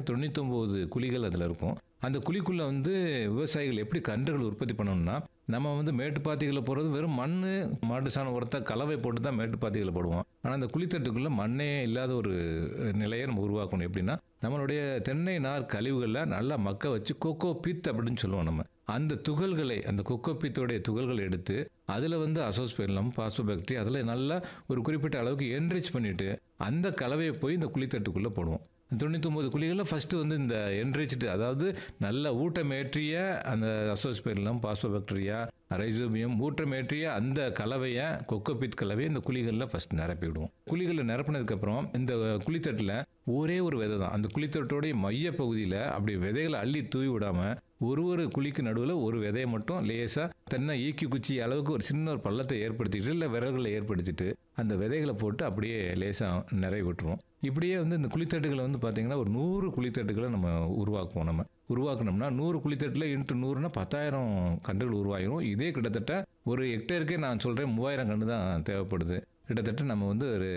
தொண்ணூத்தொம்பது குழிகள் அதில் இருக்கும் அந்த குழிக்குள்ளே வந்து விவசாயிகள் எப்படி கன்றுகள் உற்பத்தி பண்ணணும்னா நம்ம வந்து மேட்டுப்பாத்திகளை போடுறது வெறும் மண் மாட்டு சாணம் உரத்தை கலவை போட்டு தான் மேட்டுப்பாத்திகளை போடுவோம் ஆனால் அந்த குழித்தட்டுக்குள்ளே மண்ணே இல்லாத ஒரு நிலையை நம்ம உருவாக்கணும் எப்படின்னா நம்மளுடைய தென்னை நார் கழிவுகளில் நல்லா மக்க வச்சு கொக்கோ பித் அப்படின்னு சொல்லுவோம் நம்ம அந்த துகள்களை அந்த கொக்கோ பித்தோடைய துகள்களை எடுத்து அதில் வந்து அசோஸ்பெர்லம் பாஸ்போபாக்டீரியா அதில் நல்லா ஒரு குறிப்பிட்ட அளவுக்கு என்ரிச் பண்ணிட்டு அந்த கலவையை போய் இந்த குழித்தட்டுக்குள்ளே போடுவோம் தொண்ணூத்தொம்பது குழிகளில் ஃபஸ்ட்டு வந்து இந்த என்ரிச்டு அதாவது நல்ல ஊட்டமேற்றிய அந்த அசோஸ்பெர்லம் பாஸ்போபாக்டீரியா ரைசோபியம் ஊட்டமேற்றிய அந்த கலவையை கொக்கோபித் கலவையை இந்த குழிகளில் ஃபஸ்ட் நிரப்பி விடுவோம் குழிகளில் நிரப்பினதுக்கப்புறம் இந்த குழித்தட்டில் ஒரே ஒரு விதை தான் அந்த குழித்தட்டோடைய மைய பகுதியில் அப்படி விதைகளை அள்ளி தூவி விடாமல் ஒரு ஒரு குழிக்கு நடுவில் ஒரு விதையை மட்டும் லேசாக தென்னை ஈக்கி குச்சி அளவுக்கு ஒரு சின்ன ஒரு பள்ளத்தை ஏற்படுத்திட்டு இல்லை விரல்களை ஏற்படுத்திட்டு அந்த விதைகளை போட்டு அப்படியே லேசாக நிறைய விட்டுருவோம் இப்படியே வந்து இந்த குழித்தட்டுகளை வந்து பார்த்தீங்கன்னா ஒரு நூறு குழித்தட்டுகளை நம்ம உருவாக்குவோம் நம்ம உருவாக்கணும்னா நூறு குழித்தட்டில் இன்ட்டு நூறுனா பத்தாயிரம் கன்றுகள் உருவாகிரும் இதே கிட்டத்தட்ட ஒரு ஹெக்டேருக்கே நான் சொல்கிறேன் மூவாயிரம் கன்று தான் தேவைப்படுது கிட்டத்தட்ட நம்ம வந்து ஒரு